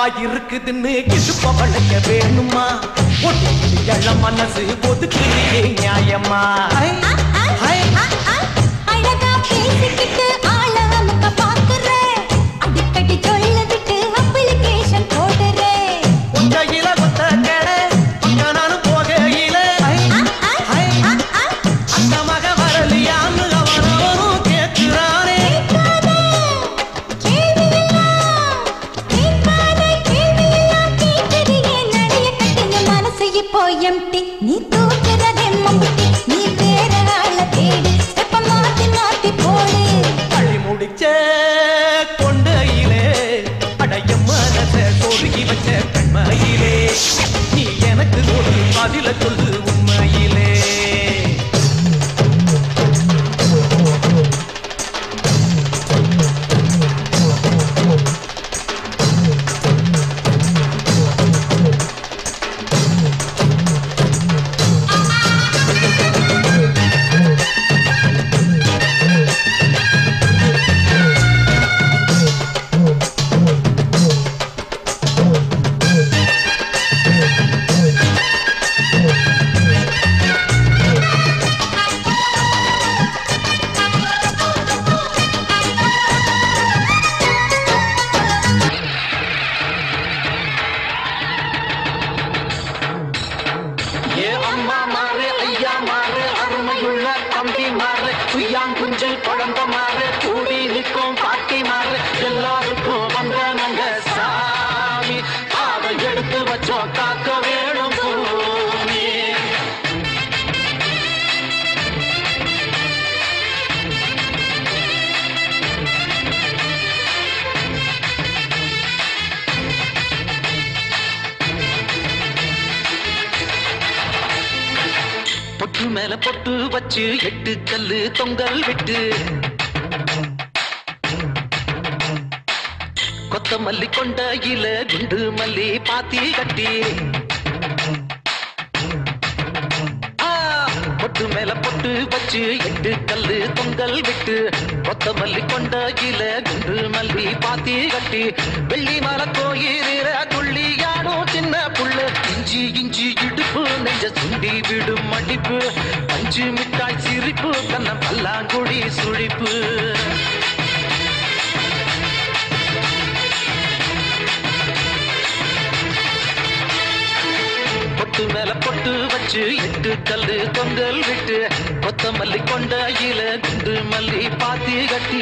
இருக்குதுன்னு கிசுப்ப வளைக்க வேணுமா ஒட்டு எள்ள மனசு ஒதுக்குறியே நியாயமா ஹை, ஹை. அழகா பேசிக்கிட்டு ஆள அமுக்க பாக்குறேன் அடிக்கடி சொல்ல விட்டு அப்ளிகேஷன் போடுறேன் ஒத்தையில ஒத்த கடை பக்க நானும் போகையில ஹை, ஹை. அந்த மக வரலியான்னு அவனவனும் கேட்கிறானே இப்போ எம்டி நீ தூக்குறதே மம்பட்டி நீ வேற ஆள தேடி ஸ்டெப்ப மாத்தி மாத்தி போடு அழி முடிச்ச கொண்டையிலே அடைய மனச சொருகி வச்ச கண்மையிலே நீ எனக்கு ஒரு பதில சொல்லு உண்மையிலே ஏ அம்மா மாறு ஐயா மாறு அருமையுள்ள தம்பி மாறு குய்யாங்குஞ்சல் குழந்த மாறு கூடி நிற்கும் பாட்டி மாறு எல்லாருக்கும் வந்த நாங்க சாமி அதை எடுத்து வச்சோம் காக்க வேணும் பூமி பொட்டு மேல பொட்டு வச்சு எட்டு கல்லு தொங்கல் விட்டு கொத்தமல்லி கொண்ட இல குண்டு மல்லி பாத்தி கட்டி ஆ, பொட்டு மேல பொட்டு வச்சு எட்டு கல்லு தொங்கல் விட்டு கொத்தமல்லி கொண்ட இல குண்டு மல்லி பாத்தி கட்டி வெள்ளி மலை கோயில துள்ளியாடும் சின்ன புள்ள இஞ்சி இஞ்சி இடுப்பு நெஞ்ச சுண்டி விடும் மடிப்பு பஞ்சு மிட்டாய் சிரிப்பு கண்ண பல்லாங்குழி சுழிப்பு பொட்டு மேல பொட்டு வச்சு எட்டு கல்லு தொங்கல் விட்டு கொத்தமல்லி கொண்ட இல குண்டு மல்லி பாத்தி கட்டி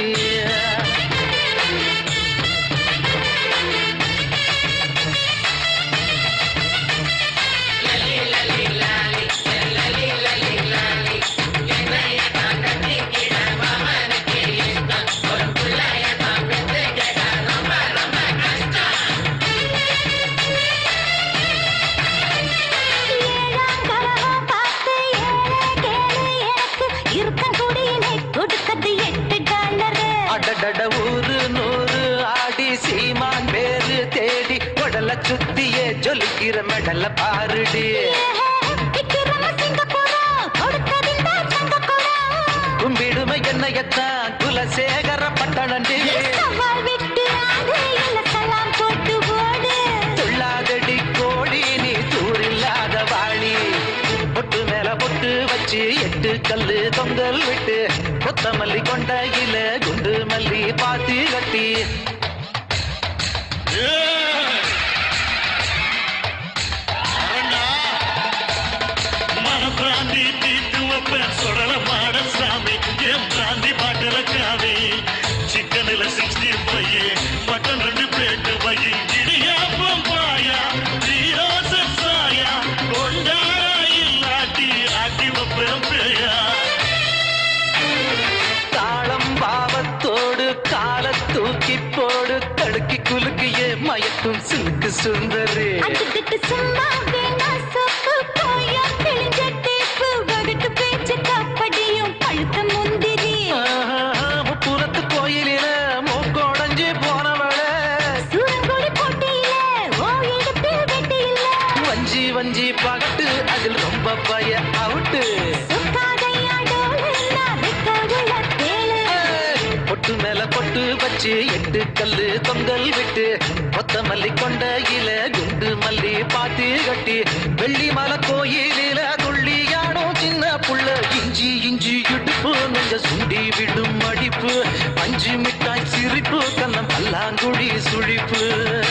ஏழாம் கரகம் பார்த்து ஏழை கேளு எனக்கு இருக்கங்குடியினை கொடுக்கது எட்டு டாலரு அடடட ஊரு நூறு ஆடி சீமான் பேரு தேடி உடல சுத்தியே ஜொலிக்கிற மெடல பாருடி விக்கிரம சிங்கப்பூரம் கொடுத்ததில் தான் சங்கக்குளம் கும்பிடுமை என்னையத்தான் குலசேகர பட்டணண்டி சவால் விட்டு ஆடு இல்ல சலாம் போட்டு ஓடு துள்ளாதடி கோடி நீ தூரில்லாத வாழி பொட்டு மேல பொட்டு வச்சு எட்டு கல்லு தொங்கல் விட்டு கொத்தமல்லி கொண்ட இல குண்டு மல்லி பாத்தி கட்டி மனப்பிராந்தி தீட்டு வைப்பேன் சுடல மாட சாமி என் பிராந்தி பாட்டுல காவி சிக்கனில் சிக்ஸ்டி ஃபைவ் மட்டன் ரெண்டு பிளேட்டு வை இடியாப்பம் பாயா ஜீரோச சாயா கொண்டாடா இல்லாட்டி ஆட்டி வைப்பேன் பேயா தாளம் பாவத்தோடு கால தூக்கி போடு தடுக்கி குலுக்கியே மயக்கும் சிலுக்கு சுந்தரி அதுக்கு சும்மா வேணா சொப்பு போயா கிழிஞ்ச டேப்பு வகுட்டு பேச்சு கப்படியும் பழுத்த முந்திரி புறத்து கோயிலில மூக்கோடஞ்சு போனவள சூரங்குடி போட்டியில ஓ இடுப்பில் வெட்டி இல்ல வஞ்சி வஞ்சி பகட்டு அதில் ரொம்ப பய அவுட்டு சுக்காதையா டோலு நான் விக்க உள்ள தேளு பொட்டு மேல பொட்டு வச்சு வச்சு எட்டு கல்லு தொங்கல் விட்டு கொத்த மல்லி கொண்ட இல குண்டு மல்லி பாத்தி கட்டி வெள்ளி மலை கோயிலில துள்ளியாடும் சின்ன புள்ள இஞ்சி இஞ்சி இடுப்பு நெஞ்ச சுண்டி விடும் அடிப்பு பஞ்சு மிட்டாய் சிரிப்பு கண்ணம் பல்லாங்குழி சுழிப்பு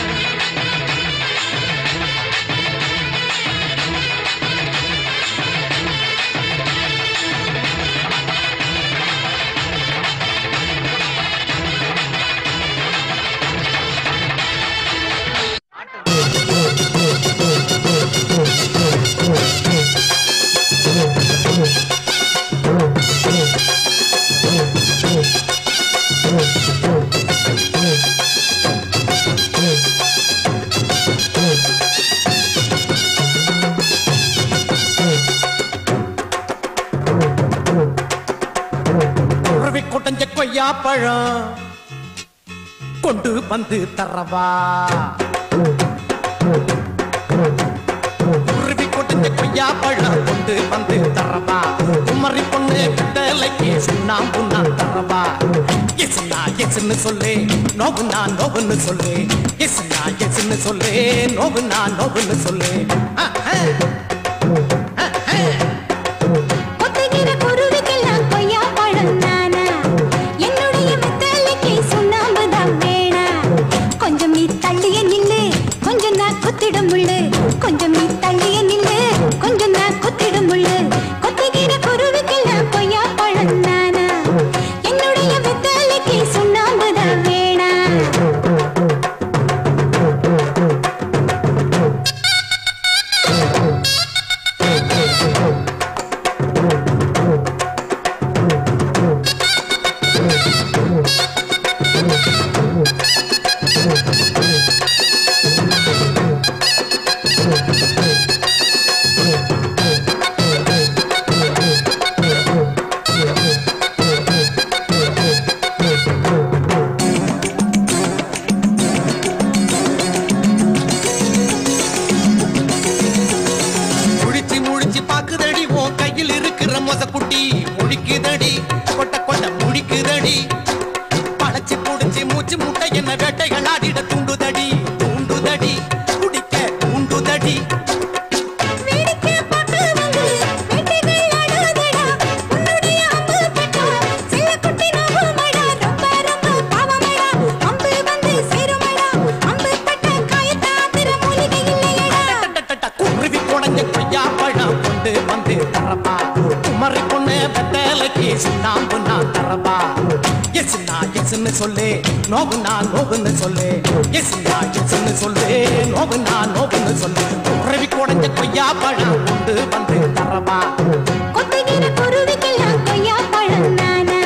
உறவை கொட்டஞ்ச கொய்யா பழம் கொண்டு வந்து தரவா உருவி கொட்டஞ்ச கொய்யா பழம் கொண்டு வந்து தரவா குமரி பொண்ணு விட்டலைக்கு சுண்ணாம்பு நான் தரவா எஸ்னா எஸ்ன்னு சொல்லு நோவுனா நோவுன்னு சொல்லு எஸ்னா எஸ்ன்னு சொல்லு நோவுனா நோவுன்னு சொல்லு ஆ, ஆ. கொத்துகிற குருவிக்கெல்லாம் கொய்யா பழம் நானா என்னுடைய வெத்தலைக்கு சுண்ணாம்பு தான் வேணா கொஞ்சம் நீ தள்ளிய நில்லு கொஞ்சம் நான் குத்திடும் முள்ளு கொஞ்சம் நீ தள்ளிய நில்லு கொஞ்சம் நான் குத்திடும் முள்ளு கொத்துகிற குருவிக்கெல்லாம் கொய்யா பழம் நானா என்னுடைய வெத்தலைக்கு சுண்ணாம்பு தான் வேணா முழிச்சு முழிச்சு பாக்குதடி உன் கையில் இருக்கிற மொசக்குட்டி முழிக்குதடி கொட்ட கொட்ட முழிக்குதடி படைச்சு புடிச்சு மூச்சு முட்டை என்ன வேட்டைகள் ஆடிட தூண்டுதடி தூண்டுதடி குடிக்க தூண்டுதடி வேடிக்கை பார்க்க வந்து வேட்டைகள் ஆடாதடா உன்னுடைய அம்பு பட்டா செல்லக்குட்டி நோவுமடா ரொம்ப ரொம்ப பாவமடா அம்பு வந்து சேருமடா அம்பு பட்ட காயத்தை ஆத்திர மூலிகை இல்லையடா டட்டட்டட்ட குருவி குடஞ்ச கொய்யா பழம் கொண்டு வந்து தரப்பா குமரி பொண்ணு வெத்தலைக்கு சுண்ணாம்பு நான் தரப்பா எஸ்னா எஸ்ன்னு சொல்லு நோவுனா நோவுன்னு சொல்லு எஸ்னா எஸ்ன்னு சொல்லு நோவுனா நோவுன்னு சொல்லு குருவி குடஞ்ச கொய்யா பழம் கொண்டு வந்து தரப்பா கொத்துகிற குருவிக்கெல்லாம் கொய்யா பழம் நானா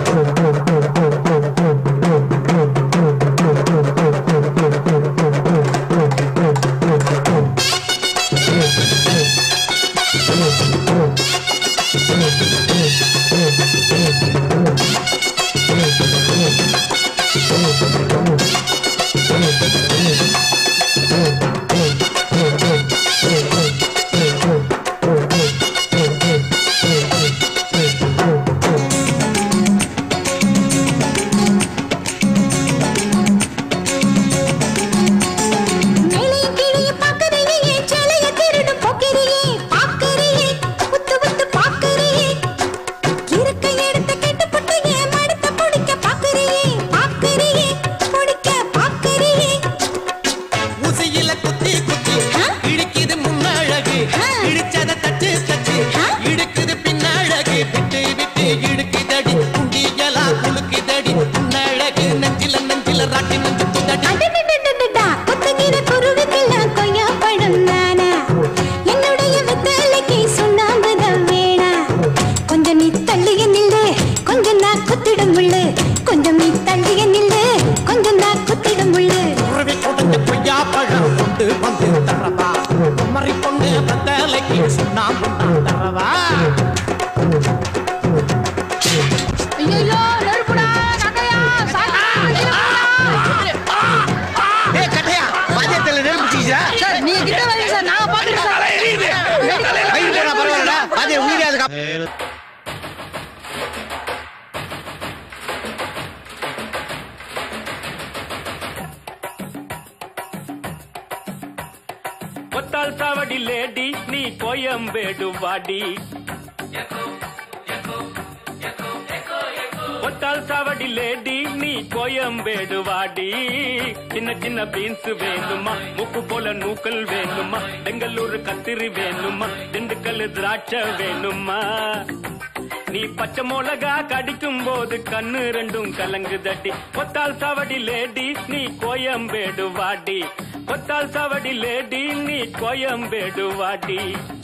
மேலே கீழே பார்க்கறியே என் சேலைய திருடு போக்கிறியே பார்க்கறியே உத்து உத்து பார்க்கறியே இருக்க எடுத்து கெட்டு புட்டு ஏன் மடுத்த பிடிக்க பார்க்கறியே பார்க்கறியே பிடிக்க பார்க்கறியே ஊசியில குத்தி குத்தி ஆ? இடிக்குது முன்னழகு ஆ. இடிச்சத தட்டு தட்டு ஆ? இடுக்குது பின்னழகு விட்டு விட்டு இடுக்குதடி குண்டியலா குலுக்குதடி முன்னழகு நெஞ்சில நெஞ்சில ராட்டி நெஞ்சு குதடி அடடடடடடா, கொத்துகிற குருவிக்கெல்லாம் கொய்யா பழம் நானா? என்னுடைய வெத்தலைக்கு சுண்ணாம்பு தான் வேணா. கொஞ்சம் நீ தள்ளிய நில்லு கொஞ்சம் நான் குத்திடும் முள்ளு கொஞ்சம் நீ தள்ளிய நில்லு கொஞ்சம் நான் குத்திடும் முள்ளு உறவை கொடைஞ்ச பொய்யா பழம் கொண்டு வந்து தரவா குமரி பொண்ணு பத்தலைக்கு சுண்ணாம்பு நான் தரவா ஐயோ நெருப்புடா நகையா ஏய் கட்டையா பாத்தியத்துல நெருப்பு தீச்சா சார் நீங்க கிட்ட வரீங்க சார் நான் பாத்துக்கிறேன் சார் கை போனா பரவாயில்லடா பாத்திய உயிரியாது ஏ, கொத்தால் சாவடி லேடி நீ கோயம்பேடு வாடி கொத்தால் சாவடி லேடி நீ கோயம்பேடு வாடி சின்ன சின்ன பீன்ஸ் வேணுமா முக்கு போல நூக்கல் வேணுமா பெங்களூரு கத்திரி வேணுமா திண்டுக்கல் திராட்சை வேணுமா நீ பச்சை மிளகா கடிக்கும் போது கண்ணு ரெண்டும் கலங்கு தட்டி கொத்தால் சாவடி லேடி நீ கோயம்பேடு வாடி கொத்தால் சாவடி லேடி நீ கோயம்பேடு வாடி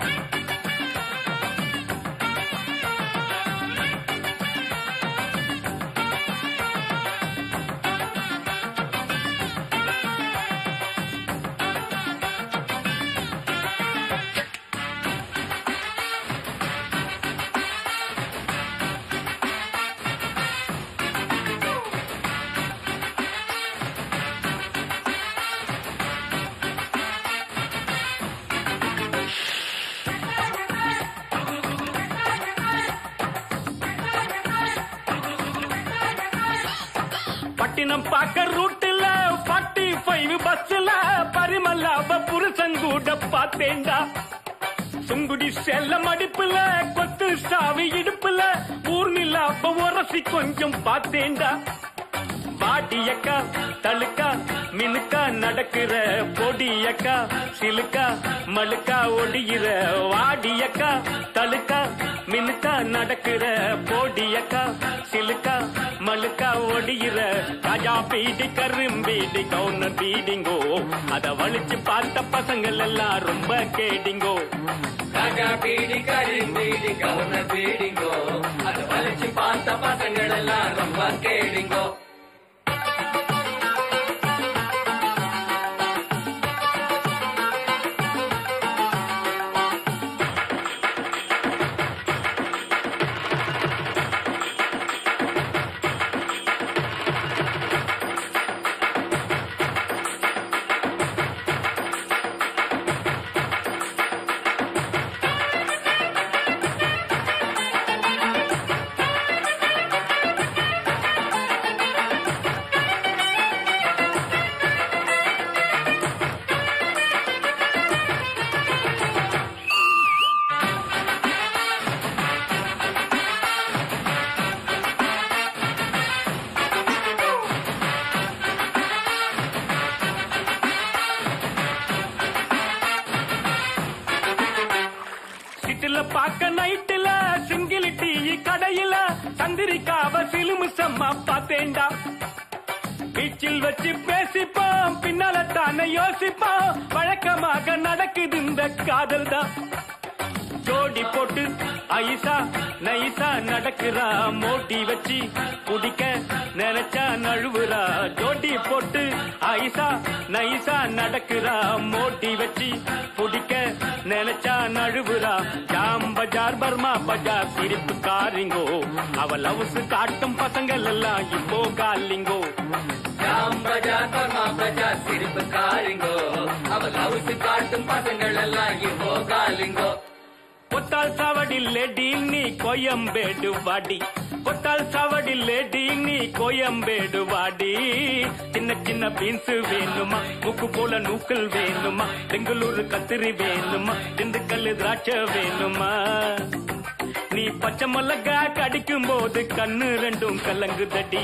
பட்டினம் பாக்க ரூட்டுல ஃபார்ட்டி ஃபைவ் பஸ்ல பரிமல்லாவ புருஷன் கூட பார்த்தேன்டா சுங்குடி செல்ல மடிப்புல கொத்து சாவி இடுப்புல ஊர்நிலாப்ப உரசி கொஞ்சம் பார்த்தேன்டா பாட்டியக்கா தழுக்கா மினுக்கா நடக்கிற பொடியக்கா சிலுக்கா மழுக்கா ஒடிகிற வாடியக்கா தழுக்கா மினுக்கா நடக்கிற பொடியக்கா சிலுக்கா மழுக்கா ஒடிகிற ராஜா பீடி கரும்பீடி கவுனர் பீடிங்கோ அத வலிச்சு பார்த்த பசங்கள் எல்லாம் ரொம்ப கேடிங்கோ ராஜா பீடி கரும்பீடி கவுனர் பீடிங்கோ அது வலிச்சு பார்த்த பசங்கள் எல்லாம் ரொம்ப கேடிங்கோ சிட்டில பாக்க நைட்டுல சிங்கிலி டீ கடையில சந்திரிக்காவ சிலுமிசம்மா பார்த்தேன்டா பீச்சில் வச்சு பேசிப்போம் பின்னால தானே யோசிப்போம் வழக்கமாக நடக்குது இந்த காதல் தான் ஜோடி போட்டு ஐசா நைசா நடக்கிறா மோட்டி வச்சு குடிக்க நினைச்சா நழுவுறா ஜோடி போட்டு ஐசா நைசா நடக்கிறா மோட்டி வச்சு குடிக்க நினைச்சா நழுவுறா ஜாம் பஜார் பர்மா பஜார் சிரிப்பு காரிங்கோ அவள் லவ்ஸ் காட்டும் பசங்கள் எல்லாம் இப்போ காலிங்கோ ராம் பஜா கர்மா பஜா சிரிப்பு காரிங்கோ அவள் அவுத்து காட்டும் பசங்கள் எல்லாம் இப்போ காலிங்கோ கொத்தால் சாவடி லேடி நீ கோயம்பேடு வாடி கொத்தால் சாவடி லேடி நீ கோயம்பேடு வாடி சின்ன சின்ன பீன்ஸ் வேணுமா முக்கு போல நூக்கல் வேணுமா பெங்களூரு கத்திரி வேணுமா திண்டுக்கல் திராட்சை வேணுமா நீ பச்சை மிளகா கடிக்கும் போது கண்ணு ரெண்டும் கலங்கு தடி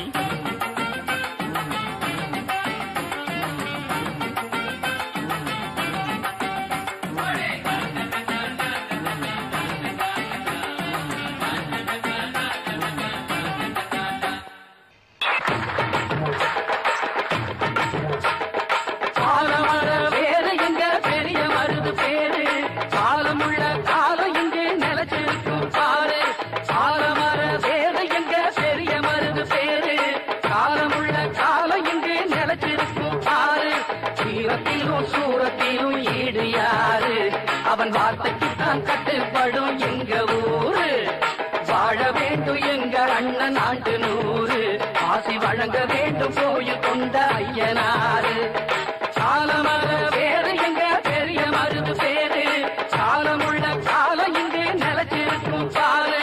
காலமர வேறு எங்க பெரிய மருது பேரு காலமுள்ள காலம் இங்கே நிலச்சிருக்கும் பாரு காலமர வேறு எங்க பெரிய மருது பேரு காலமுள்ள காலம் இங்கே நிலச்சிருக்கும் பாரு சீரத்திலும் சூரத்திலும் ஈடு யாரு அவன் வார்த்தைக்கு தான் கட்டுப்படும் எங்க ஊரு வாழ வேண்டும் எங்க அண்ணன் ஆண்டு நூறு ஆசி வழங்க வேண்டும் கோயில் கொண்ட ஐயனாரு காலமர வேறு எங்க பெரிய மருது பேரு காலமுள்ள காலம் இங்கே நிலச்சிருக்கும் பாரு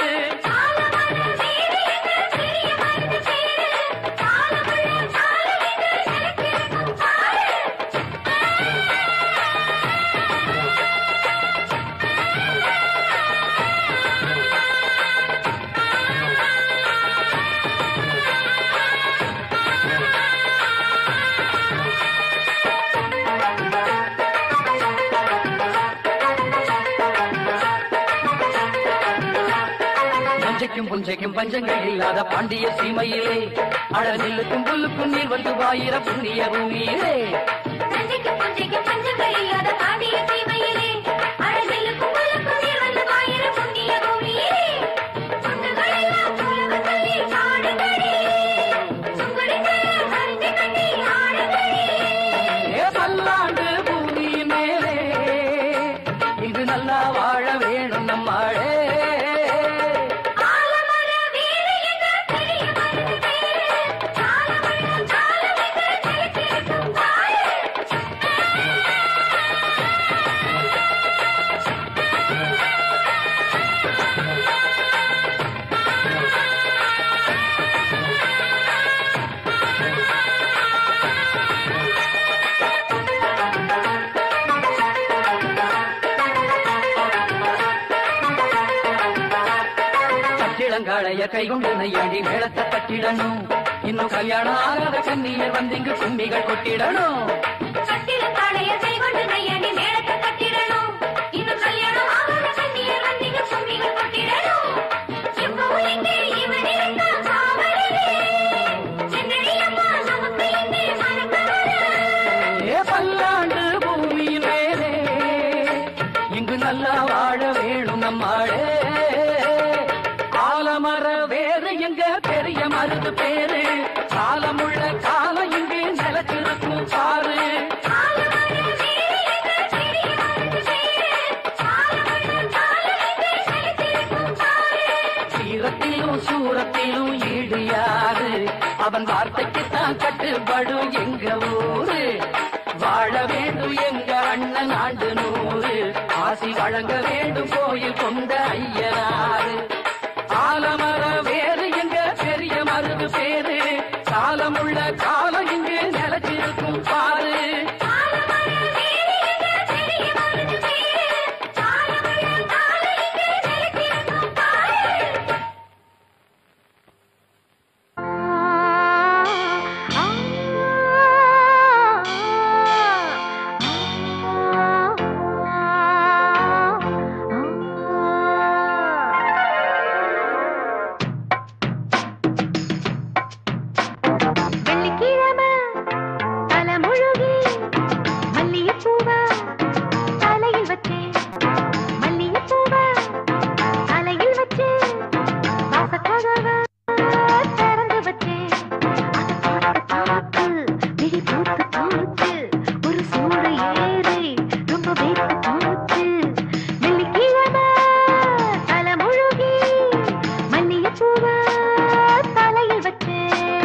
காலமுள்ள நஞ்சைக்கும் புஞ்சைக்கும் பஞ்சங்கள் இல்லாத பாண்டிய சீமையிலே அழகிலுக்கும் புல்லுக்கும் நீர் வந்து வாயிர புண்ணிய பூமியிலே நஞ்சைக்கு புஞ்சைக்கு பஞ்சங்கள் இல்லாத பாண்டிய சீமையிலே அழகிலுக்கும் புல்லுக்கும் நீர் வந்து வாயிர புண்ணிய பூமியிலே சொந்தங்களெல்லாம் உலக சொல்லி பாடுங்களே சுங்குடித்தல கருத்து கட்டி ஆடுங்களே ஏ பல்லாண்டு பூமி மேலே இது நல்லா வாழ வேணும் நம்மாளே ஆலமர வீடு என்ற பெரிய மருந்து வேறு சாலமரம் சாலமிகு நிலைத்திருக்கும் தாயே கட்டிடங்காளைய கைகொண்டு நையாடி மேளத்தை கட்டிடணும் இன்னும் கல்யாணம் ஆகாத கண்ணியர் வந்து இங்கு கும்மிகள் கொட்டிடணும் கட்டிடம் தாடைய கைகொண்டு நையடி மேளத்தை கட்டிடணும் இன்னும் கல்யாணம் ஆகாத கண்ணியர் வந்தீங்க சும்மிகள் கொட்டிடணும் எப்பவும் எங்கே இவன் இருந்தான் காவலிலே சென்னடி அம்மா நமக்கு எங்கே மனக்கவலை ஏ பல்லாண்டு பூமியின் மேலே இங்கு நல்லா வாழ வேணும் நம்மாளே ஆலமர வேறு எங்க பெரிய மருது பேரு காலமுள்ள காலம் இங்கே நிலத்திருக்கும் பாரு ஆலமர வீடு என்ற பெரிய மருந்து வேறு சாலமரம் சாலமிகு நிலைத்திருக்கும் தாயே சீரத்திலும் சூரத்திலும் ஈடு யாரு அவன் வார்த்தைக்குத்தான் கட்டுப்படும் எங்க ஊரு வாழ வேண்டும் எங்க அண்ணன் ஆண்டு நூறு ஆசி வழங்க வேண்டும் கோயில் கொண்ட ஐயனாரு ஆலமர வேறு எங்க பெரிய மருது பேரு காலமுள்ள காலம் இங்கு நிலச்சிருக்கும் பாரு ஆலமர வீடு என்ற பெரிய மருந்து வேறு சாலமரம் சாலமிகு நிலைத்திருக்கும் தாயே வெள்ளிக்கிழமை தலைமுழுகி மல்லிகைப்பூவ தலையில் வச்சேன் மல்லிகைப்பூவ தலையில் வச்சு வாசக்கதவை திறந்து வச்சேன் அதை பார்த்து பார்த்து விழி பூத்து போச்சு ஒரு சூடு ஏறி ரொம்ப வேத்து போச்சு வெள்ளிக்கிழமை தலைமுழுகி மல்லிகைப்பூவ தலையில் வச்சேன்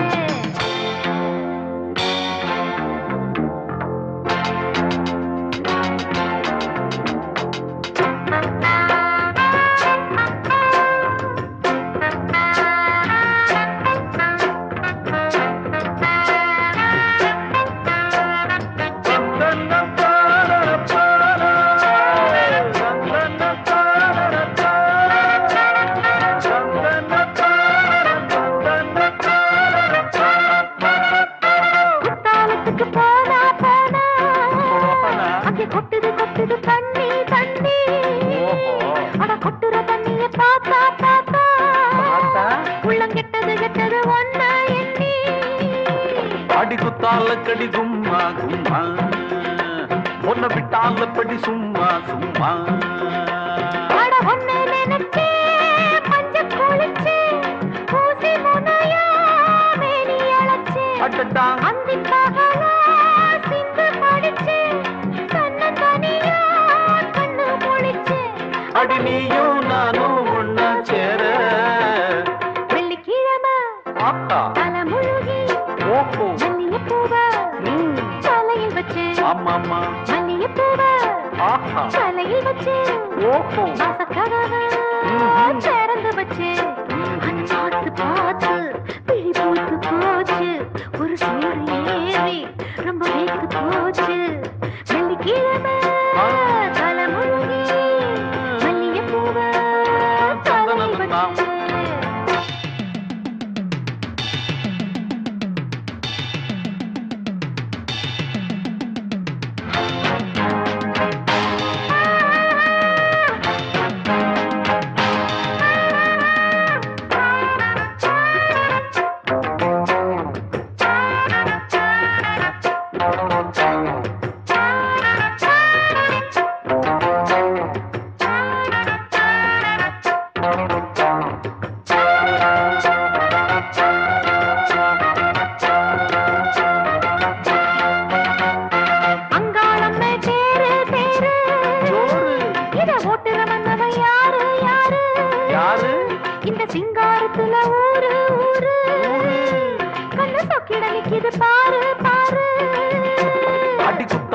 குத்தாலத்துக்கு போனா போனா அங்கே கொட்டுது கொட்டுது தண்ணி தண்ணி அட கொட்டுற தண்ணிய பார்த்தா பார்த்தா உள்ளம் கெட்டது கெட்டது ஒன்ன எண்ணி அடி குத்தால கடி கும்மா கும்மா பொண்ண விட்டால படி சும்மா சும்மா அட ஒன்ன நினைச்சு பஞ்ச குளிச்சு பூசி முனையா மேனி அழைச்சு அடடா அந்தி பகலா சிந்து படிச்சு தன்ன தனியா கண்ணு முழிச்சு அடி நீயும் நானும் ஒன்னா சேர வெள்ளிக்கிழமை ஆத்தா தலைமுழுகி ஓஹோ மல்லிகைப்பூவ ம், தலையில் வச்சு ஆமாமா மல்லிகைப்பூவ ஆஹா தலையில் வச்சு ஓஹோ வாசக்கதவை ம்ஹும். திறந்து வச்சு ம்ஹும். பார்த்து பார்த்து விழி பூத்து போச்சு ஒரு சூடு ஏறி ரொம்ப வேத்து போச்சு வெள்ளிக்கிழமை ஆ. தலைமுழுகி மல்லிகைப்பூவ தலையில் சந்தனம்மா. வச்சு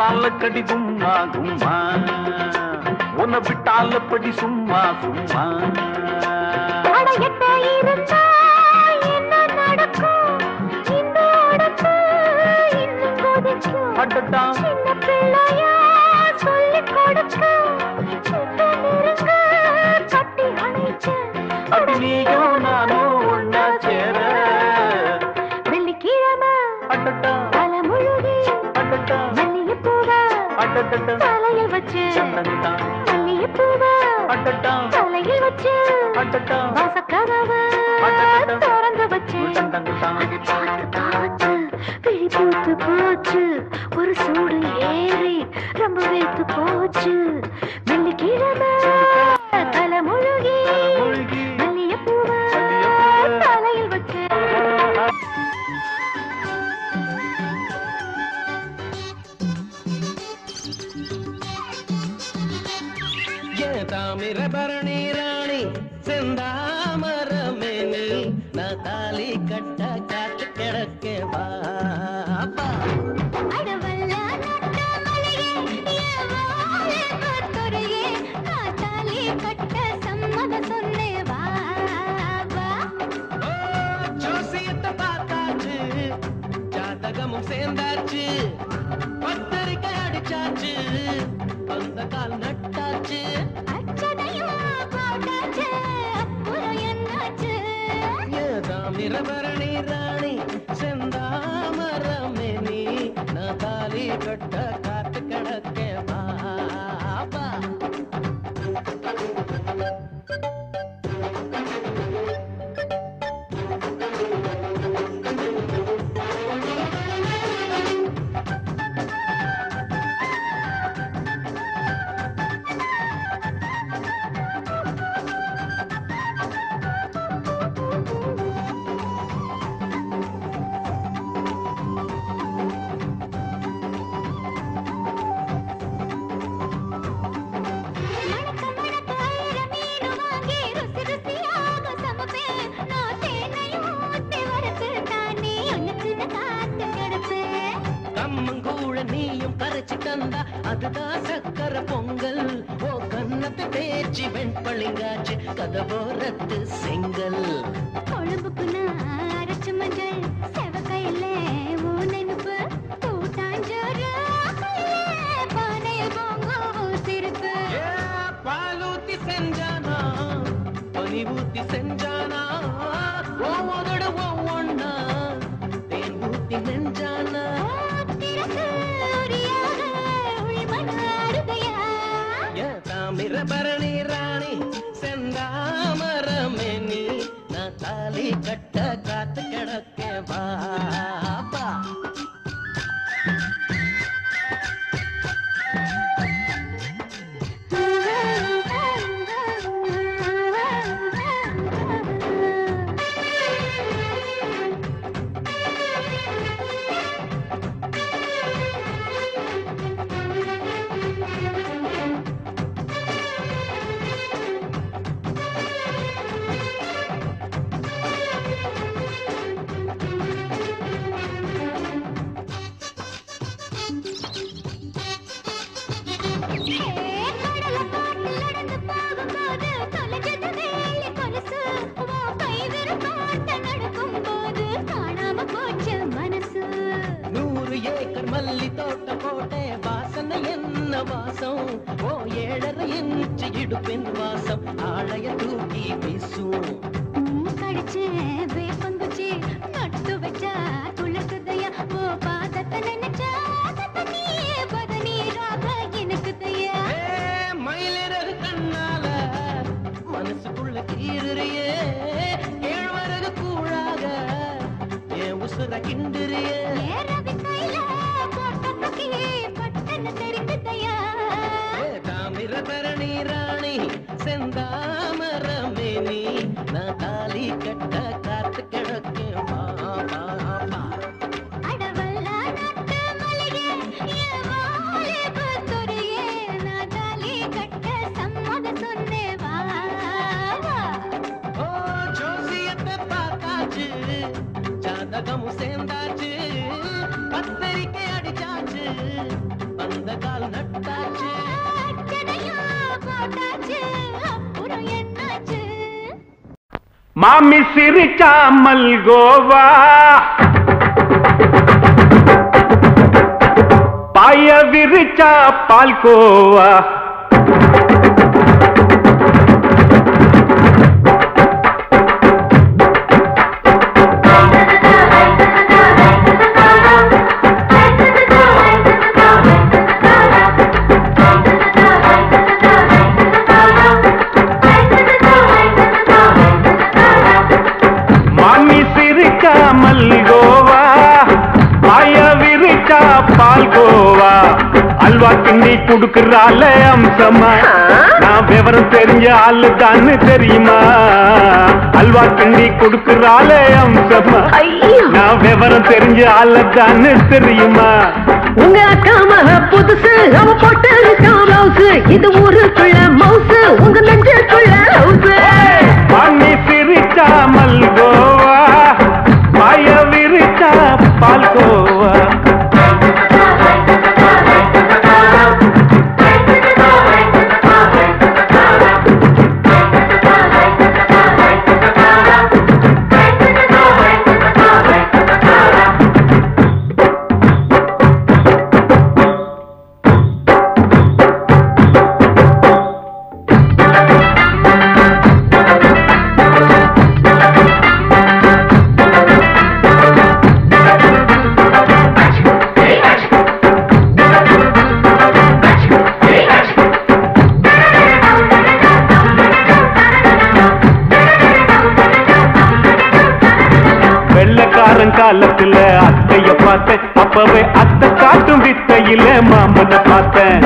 தொட்டால கடி கும்மா கும்மா உன்னை விட்டால படி சும்மா சும்மா தடையட்ட இருந்தா என்ன நடக்கும் இந்த உடம்பு இன்னும் கொதிக்கும் அடடா சின்ன பிள்ளையா சொல்லிக் கொடுக்க கிட்ட நெருங்க கட்டி அணைச்சு அடி நீயும் நானும் ஒன்னா சேர வெள்ளிக்கிழமை அடடா தலை முழுகி அடடா மல்லிகைப்பூவ அடடடா தலையில் வச்சு சந்தனதா மல்லிகைப்பூவ அடடா தலையில் வச்சு அடடா வாசக்கதவு அடடடா. திறந்து வச்சு சந்தனதா பார்த்து பார்த்து விழி பூத்து போச்சு ஒரு சூடு ஏறி ரொம்ப வேத்து போச்சு வெள்ளிக்கிழமை தலை முழுகி மூழ்கி மல்லிகைப்பூவ மல்லிகைப்பூவ தலையில் வச்சு தாமிரபரணி ராணி செந்தாமரமேனி நான் தாலி கட்ட காத்து கிடக்க பாப்பா அடவல்ல நட்ட மலையே என் வாலிபத்துறையே காத்தாலி கட்ட சம்மதம் சொன்னே வா வா ஓ, ஜோசியத்தை பார்த்தாச்சு ஜாதகமும் சேர்ந்தாச்சு பத்தரிக்கை அடிச்சாச்சு அந்த கால் நட்டாச்சு அச்சதையும் போட்டாச்சு அப்புறம் என்னாச்சு தாமிரபரணி ராணி செந்தாமரமேனி நான் தாலி கட்ட காத்து கிடக்க பாப்பா மணக்க மணக்க ஐர மீனு வாங்கி ருசி ருசியாக சமைப்பேன் நான் தேனையும் ஊத்தி வறுத்து தானே உனக்கு நான் காத்து கிடப்பேன் கம்மங்கூழ நீயும் கரைச்சு தந்தா அதுதான் சக்கர பொங்கல் ஓ கன்னத்தை தேய்ச்சி வெண்பளிங்காச்சு கதவோரத்து செங்கல் கொழும்புக்கு நான் அரைச்ச மஞ்சள் செவக்கையில உன் நினைப்பு கூட்டாஞ்சோறு ஆக்கையில பானையில் பொங்கும் சிரிப்பு ஏ, பாலூத்தி செஞ்சானா பனி ஊத்தி செஞ்சானா ஓ உதடு ஒவ்வொன்னா தேன் ஊத்தி நெஞ்சானா திறக்கு உரியாக உள்மன அருகையா ஏ, தாமிரபரணி ராணி செந்தாமரமேனி நான் தாலி கட்ட காத்து கிடக்க பாப்பா கடல பாட்டில் நடந்து போகும்போது தொலைஞ்சது வேலி கொலுசு உன் கை விரல் பாட்ட நடக்கும் போது காணாம போச்சு மனசு நூறு ஏக்கர் மல்லி தோட்டம் போட்டே வாசனை என்ன வாசம் ஓ ஏழரை இன்ச்சு இடுப்பின் வாசம் ஆளைய தூக்கி வீசும் உம் கடிச்சு வேப்பங்குச்சி நட்டு வச்சா துளக்குதையா ஓ பாதத்தை நினைச்சா தண்ணியே பதநீராக எனக்கு தையா ஏ, மயிலிறகு கண்ணால மனசுக்குள்ள கீறுறியே கேழ்வரகு கூழாக என் உசுர கிண்டுறியே ஏறவி கையில போட்ட பக்கி பட்டன தெரிக்குதையா ஏ, தாமிரபரணி ராணி செந்தாமரமேனி நான் தாலி கட்ட காத்து கிடக்க பாப்பா அடவல்ல நட்ட மலையே என் வாலிபத்துறையே நான் தாலி கட்ட சம்மதம் சொன்னே வா வா ஓ ஜோசியத்தை பார்த்தாச்சு ஜாதகமும் சேர்ந்தாச்சு பத்தரிக்கை அடிச்சாச்சு அந்த மாமி சிரிச்சாமல் கோவா பாய விரிச்சா பால்கோவா மாமி சிரிக்காமல் கோவா பாய விரிச்சா பால்கோவா அல்வா கிண்டி குடுக்கறால அம்சமா நான் விவரம் தெரிஞ்ச ஆளு தான்னு தெரியுமா அல்வா கிண்டி குடுக்கறால அம்சமா நான் விவரம் தெரிஞ்ச ஆளு தான்னு தெரியுமா உங்க அக்கா மக புதுசு அவ போட்டு இருக்கான் பிளவுஸ் இது ஊருக்குள்ள மவுசு உங்க நெஞ்சுக்குள்ள ஹவுஸ் மாமி சிரிச்சாமல் கோவா பாய விரிச்சா பால்கோவா வெள்ளக்காரன் காலத்துல அத்தைய பார்த்தேன் அப்பவே அத்தை காட்டும் வித்தையில மாமனை பார்த்தேன்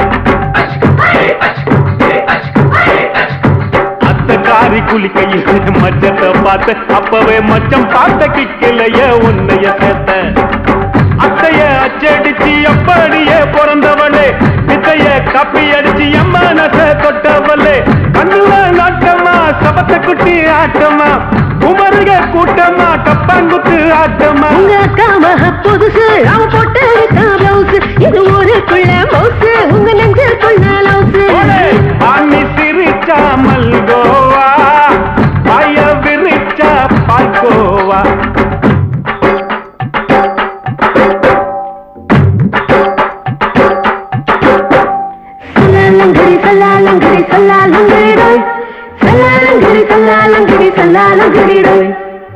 அத்தை காரி குளிக்கையில் மச்சத்தை பார்த்தேன் அப்பவே மச்சம் பார்த்த கிக்கலைய உன்னைய சேர்த்தேன் அத்தைய அச்சடிச்சு அப்படியே பிறந்தவளே வித்தைய கப்பி அடிச்சு என் மனச தொட்டவளே கண்ணுல நாட்டமா சபத்த குட்டி ஆட்டமா குமருக கூட்டமா டப்பாங்குத்து ஆட்டமா உங்க அக்கா மக புதுசு அவ போட்டு இருக்கான் பிளவுஸ் இது ஊருக்குள்ள மவுசு உங்க நெஞ்சுக்குள்ள லவுஸ் ஆமி சிரிச்சா மல்கோவா பாய விரிச்சா பால்கோவா சல்லாலங்கடி சல்லாலங்கடி சல்லாலங்கடி டோய் சல்லாலங்கடி சல்லாலங்கடி சல்லாலங்கடி டோய்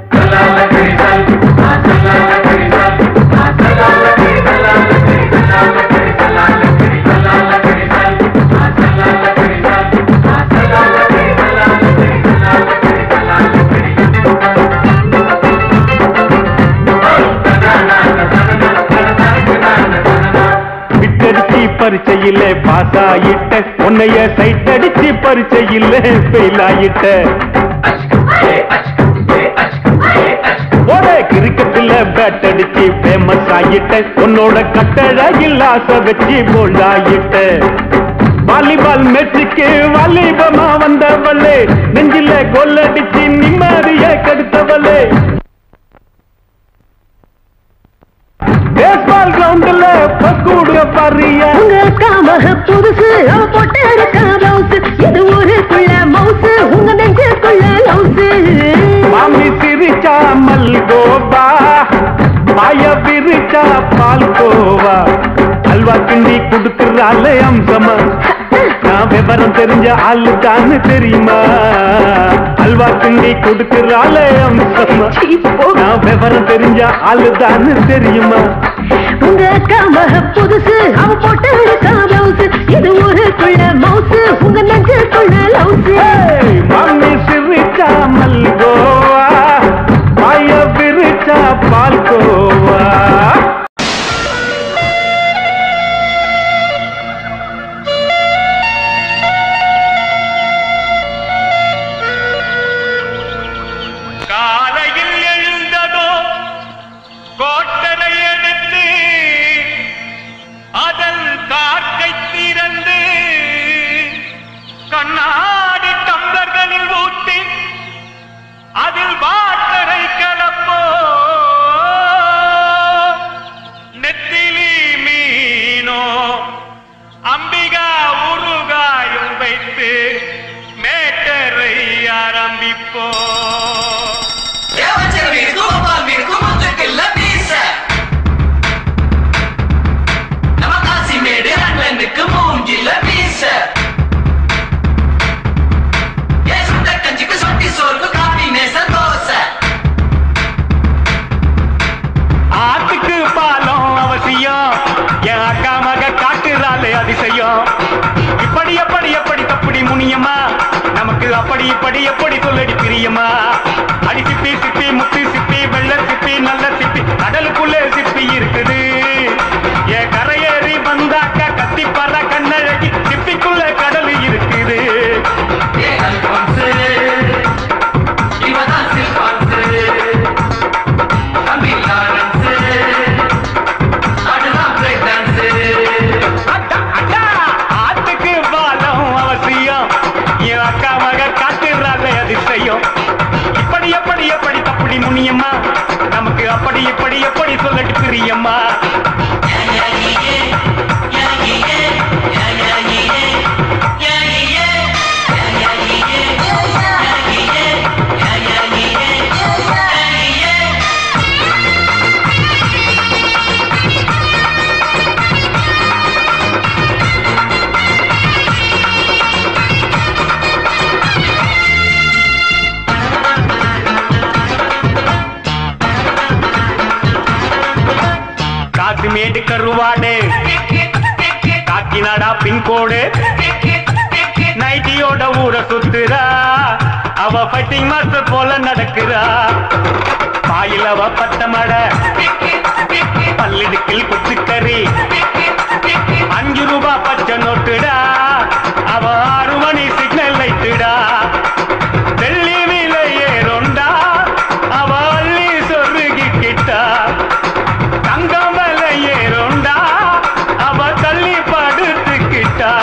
விட்டடிச்சு பரீட்சையில பாஸ் ஆயிட்ட உன்னைய சைட் அடிச்சு பரீட்சையில ஃபெயில் ஆயிட்ட ஒரே கிரிக்கெட்ல பேட் அடிச்சு ஃபேமஸ் ஆயிட்ட உன்னோட கட்டழகில் ஆசை வச்சு போல்ட் ஆயிட்ட வாலிபால் மேட்சுக்கு வாலிபமா வந்தவளே நெஞ்சில கொல்லடிச்சு நிம்மதிய கெடுத்தவளே பேஸ்பால் கிரவுண்ட்ல பக்கூடுக பாரியா உங்க அக்கா மக புதுசு அவ போட்டு இருக்கான் பிளவுஸ் இது ஊருக்குள்ள மவுசு உங்க நெஞ்சுக்குள்ள லவுஸ் மாமி சிரிச்சா மல்கோவா பாய விரிச்சா பால்கோவா அல்வா கிண்டி குடுக்கறால அம்சமா நான் விவரம் தெரிஞ்ச ஆளு தான்னு தெரியுமா அல்வா கிண்டி குடுக்கறால அம்சமா நான் விவரம் தெரிஞ்ச ஆளு தான்னு தெரியுமா உங்க அக்கா மக புதுசு அவ போட்டு இருக்கான் பிளவுஸ் இது ஊருக்குள்ள மவுசு உங்க நெஞ்சுக்குள்ள லவுஸ் ஏய், மாமி சிரிச்சா மல்கோவா பாய விரிச்சா பால்கோவா காலையில் எழுந்ததோ கோட்டரை எடுத்து அதன் காக்கை திறந்து என் அக்கா மக காட்டுறாங்க அதிசயம் இப்படி எப்படி எப்படி தப்படி முனியம்மா நமக்கு அப்படி இப்படி எப்படி சொல்லட்டு பிரியம்மா காசிமேடு கருவாடு காக்கிநாடா பின்கோடு நைட்டியோட ஊர சுத்துறா அவ ஃபைட்டிங் மாஸ்டர் போல நடக்கிறா பாயில் அவ பத்த மட பல்லிடுக்கில் குத்துக்கறி அஞ்சு ரூபா பச்சை நோட்டுடா அவ ஆறு மணி சிக்னல் லைட்டுடா வெள்ளி விலை ஏறொண்டா அவ அள்ளி சொருகிக்கிட்டா தங்கம் விலை ஏறொண்டா அவ தள்ளி படுத்துக்கிட்டா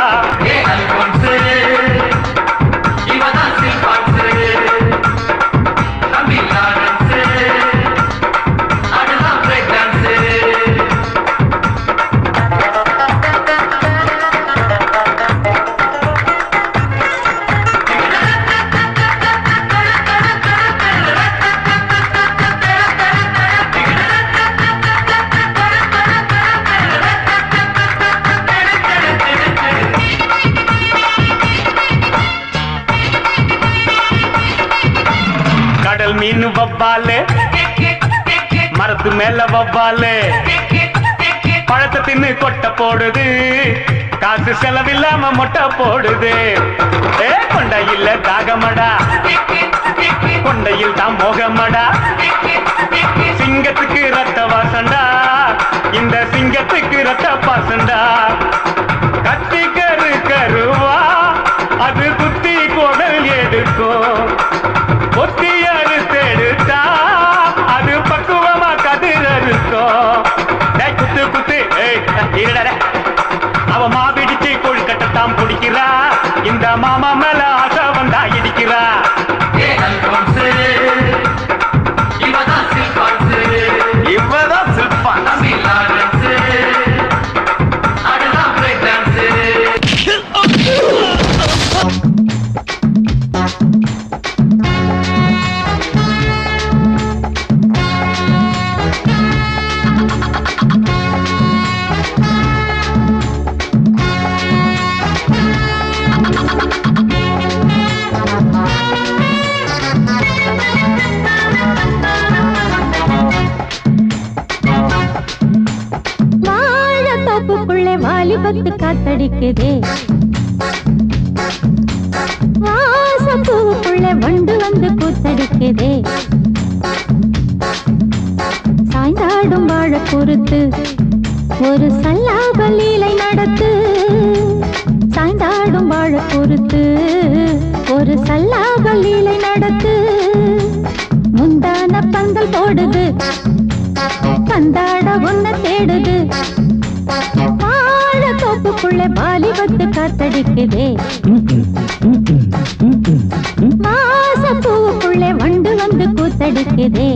கடல் மீன் வவ்வாலு மரத்து மேல வவ்வாலு பழத்தை தின்னு கொட்டை போடுது காசு செலவில்லாம மொட்டை போடுது ஏ கொண்டையில் தாகமடா கொண்டையில் தான் மோகமடா சிங்கத்துக்கு ரத்த வாசண்டா இந்த சிங்கத்துக்கு ரத்த பாசண்டா கத்தி கரு கருவா அது குத்தி குடல் எடுக்கும் ஒத்தி அறுத்தெடுத்தா அது பக்குவமா கதிர் அறுக்கும் டேய், குத்து குத்து ஏய், இருடா டேய். அவ மாபிடிச்சு கொழுக்கட்டைத்தான் பிடிக்கிறா இந்த மாமா மேல ஆசை வந்தா இடிக்கிறா இவதான் சில்பான் வாழ தோப்புக்குள்ளே வாலிபத்து காத்தடிக்குதே வாசம் பூவுக்குள்ளே வண்டு வந்து கூத்தடிக்குதே சாய்ந்தாடும் வாழ பொறுத்து ஒரு சல்லாப லீலை நடத்து சாய்ந்தாடும் வாழ பொறுத்து ஒரு சல்லாப லீலை நடத்து முந்தான பந்தல் போடுது பந்தாட ஒன்ன தேடுது வாழ தோப்புக்குள்ள வாலிபத்து காத்தடிக்குதே வாச பூவுக்குள்ளே வண்டு வந்து கூத்தடிக்குதே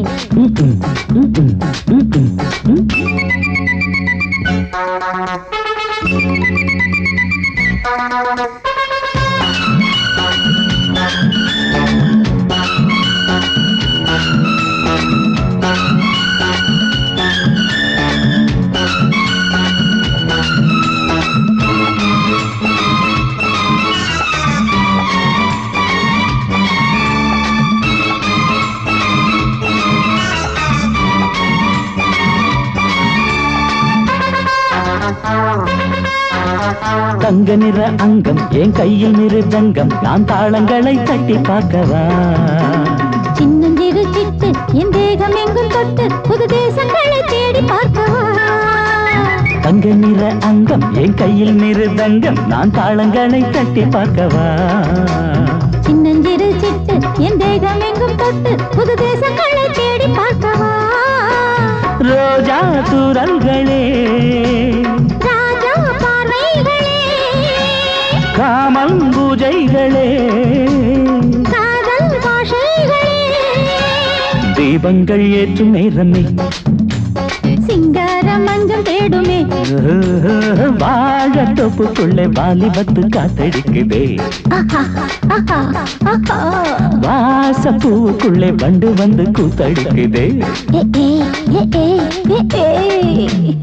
தங்க நிற அங்கம் என் கையில் மிருதங்கம் நான் தாளங்களை தட்டி பார்க்கவா சின்னஞ்சிறு சிட்டு என் தேகம் எங்கும் தொட்டு புது தேசங்களை தேடி பார்க்கவா தங்க நிற அங்கம் என் கையில் மிருதங்கம் நான் தாளங்களை தட்டி பார்க்கவா சின்னஞ்சிறு சிட்டு என் தேகம் எங்கும் தொட்டு புது தேசங்களை தேடி பார்க்கவா ரோஜா தூரல்களே ராஜா பார்வைகளே காமன் பூஜைகளே காதல் பாஷைகளே தீபங்கள் ஏற்றும் நேரமே சிங்கார மஞ்சள் தேடுமே வாழ தொப்புக்குள்ளே வாலிபத்து காத்தடிக்குதே ஆஹா, ஆஹா, ஆஹா. வாச பூவுக்குள்ளே வண்டு வந்து கூத்தடிக்குதே ஏ, ஏ, ஏ, ஏ, ஏ, ஏ.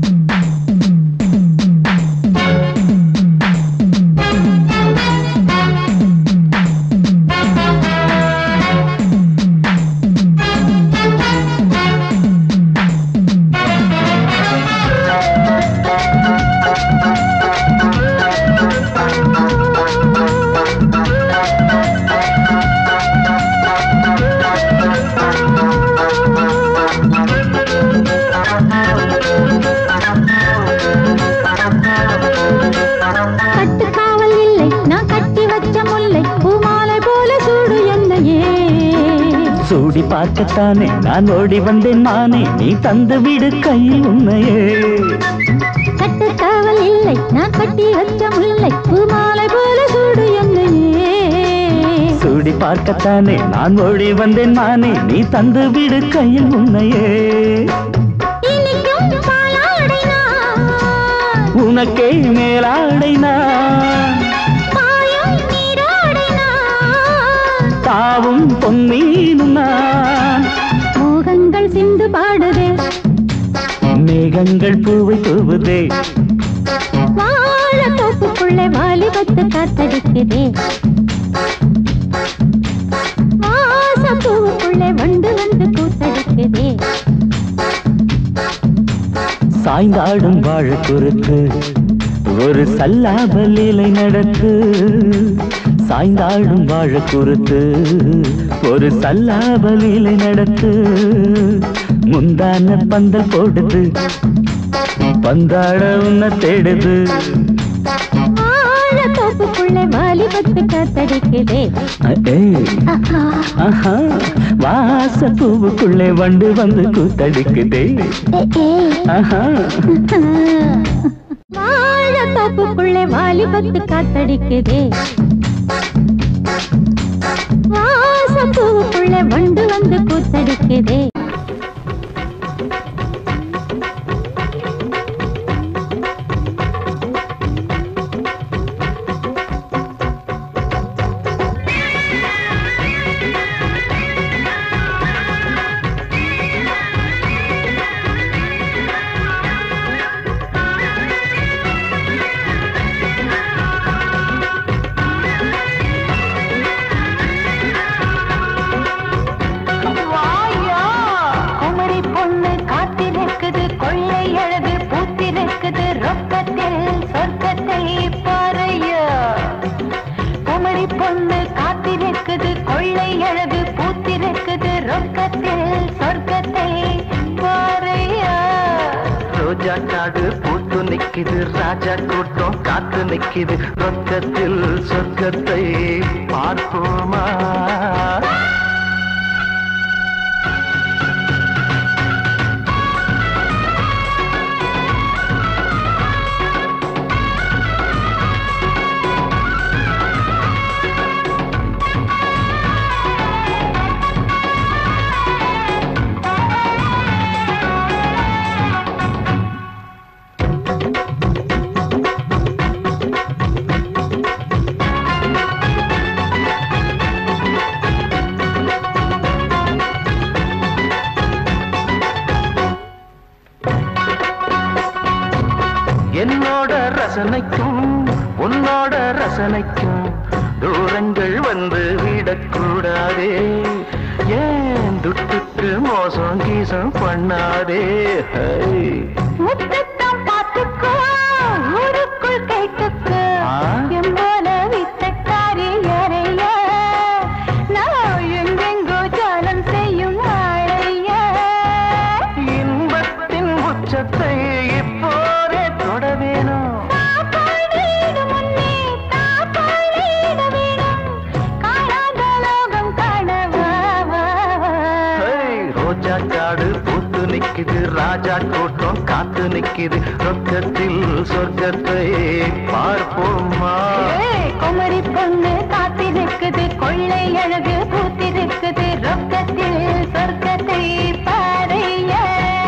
கட்டுக்காவல் இல்லை நான் கட்டி வச்ச முல்லை பூமாலை போல சூடு என்னையே சூடி பார்க்கத்தானே நான் ஓடி வந்தேன் நானே நீ தந்து விடு கையில் உண்மையே கட்டுக்காவல் இல்லை நான் கட்டி வச்ச முல்லை பூமாலை போல சூடு என்னையே சூடி பார்க்கத்தானே நான் ஓடி வந்தேன் நானே நீ தந்து விடு கையில் உண்மையே இனிக்கும் பாலாடை நான் உனக்கே மேலாடை நான் பாயும் நீராடை நான் தாவும் பொன்னீனும் நான் மோகங்கள் சிந்து பாடுதே மேகங்கள் பூவை தூவுதே வாழ தோப்புக்குள்ளே வாலிபத்து காத்தடிக்குதே வாச பூவுக்குள்ளே வண்டு வந்து கூத்தடிக்குதே சாய்ந்தாடும் வாழ குறுக்கு ஒரு சல்லாப லீலை நடக்கு சாய்ந்தாடும் வாழ குறுக்கு ஒரு சல்லாப லீலை நடக்கு முந்தான பந்தல் போடுது பந்தாட உன்னை தேடுது வாழ தோப்புக்குள்ளே வாலிபத்து காத்தடிக்குதே ஏய், ஆஹா, ஆஹா, வாச பூவுக்குள்ளே வண்டு வந்து கூத்தடிக்குதே ஏ, ஏ. ஆஹா வாழ தோப்புக்குள்ளே வாலிபத்து காத்தடிக்குதே வாச பூவுக்குள்ளே வண்டு வந்து கூத்தடிக்குதே குமரி பொண்ணு காத்திருக்குது கொள்ளை அழகு பூத்திருக்குது ரொக்கத்தில் சொர்க்கத்தை பாறையா குமரி பொண்ணு காத்திருக்குது கொள்ளை அழகு பூத்திருக்குது ரொக்கத்தில் சொர்க்கத்தை பாறையா ரோஜா காடு பூத்து நிக்குது ராஜா கூட்டம் காத்து நிக்குது ரொக்கத்தில் சொர்க்கத்தை பார்ப்போமா என்னோட ரசனைக்கும் உன்னோட ரசனைக்கும் தூரங்கள் வந்து விடக்கூடாதே ஏன் துட்டுக்கு மோசம் கீசம் பண்ணாதே ஹை. முத்தத்தான் பார்த்துக்கோ ஊருக்குள் கைட்டுக்கு ஆ? எம்போல வித்தக்காரி அறைய நான் எங்கெங்கோ ஜாலம் செய்யும் ஆளைய இன்பத்தின் உச்சத்தை இப்போதே தொட வேணும் காப்பாடிடு முன்னே காப்பாடிடு வேணும் காணாத லோகம் காணவா வா, வா. ஹை, ரோஜா காடு பூத்து நிக்குது ராஜா கூட்டம் காத்து நிக்குது ரொக்கத்தில் சொர்க்கத்தை பார்ப்போமா ஏ அழகு பூத்திருக்குது ரொக்கத்தில் சொர்க்கத்தை பாறையா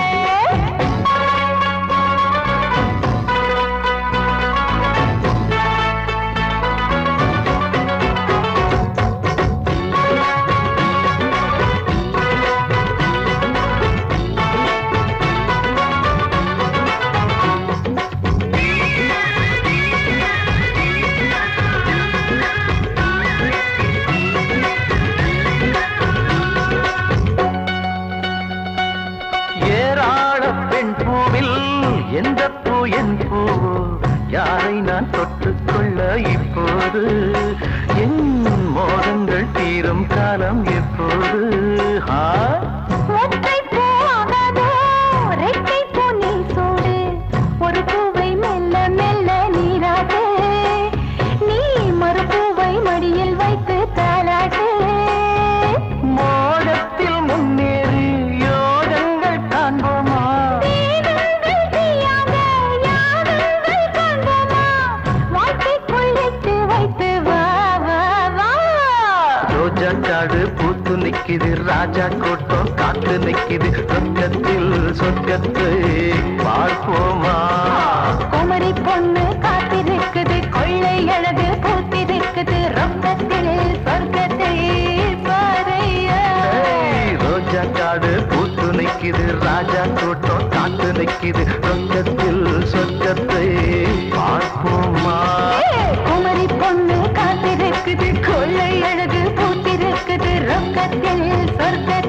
ஏராள பெண் பூவில் எந்த பூ என் பூவோ யாரை நான் தொட்டுக்கொள்ள இப்போது என் மோகங்கள் தீரும் காலம் எப்போது ஆ ஒற்றை பூ ஆகாதோ, ரெட்டை பூ நீ சூடு. ஒரு பூவை மெல்ல மெல்ல நீராட்டு. நீ மறுபூவை மடியில் வைத்து தாலாட்டு. மோகத்தில் முன்னேறி யோகங்கள் காண்போமா வேதங்கள் தீயாக யாகங்கள் காண்போமா? வாழ்க்கைக்குள் இட்டு வைத்து வா, வா, வா. ரோஜா காடு பூத்து நிக்குது ராஜா கூட்டம் காத்து நிக்குது சொர்க்கத்தில் சொர்க்கத்தை பார்ப்போமா குமரி பொண்ணு காத்திருக்குது கொள்ளை அழகு பூத்திருக்குது ரொக்கத்தில் சொர்க்கத்தை பாறையா ஏய், ரோஜா காடு பூத்து நிக்குது ராஜா கூட்டம் காத்து நிக்குது சொர்க்கத்தில் சொர்க்கத்தை பார்ப்போமா குமரி பொண்ணு காத்திருக்குது கொள்ளை அழகு பூத்திருக்குது ரொக்கத்தில் சொர்க்க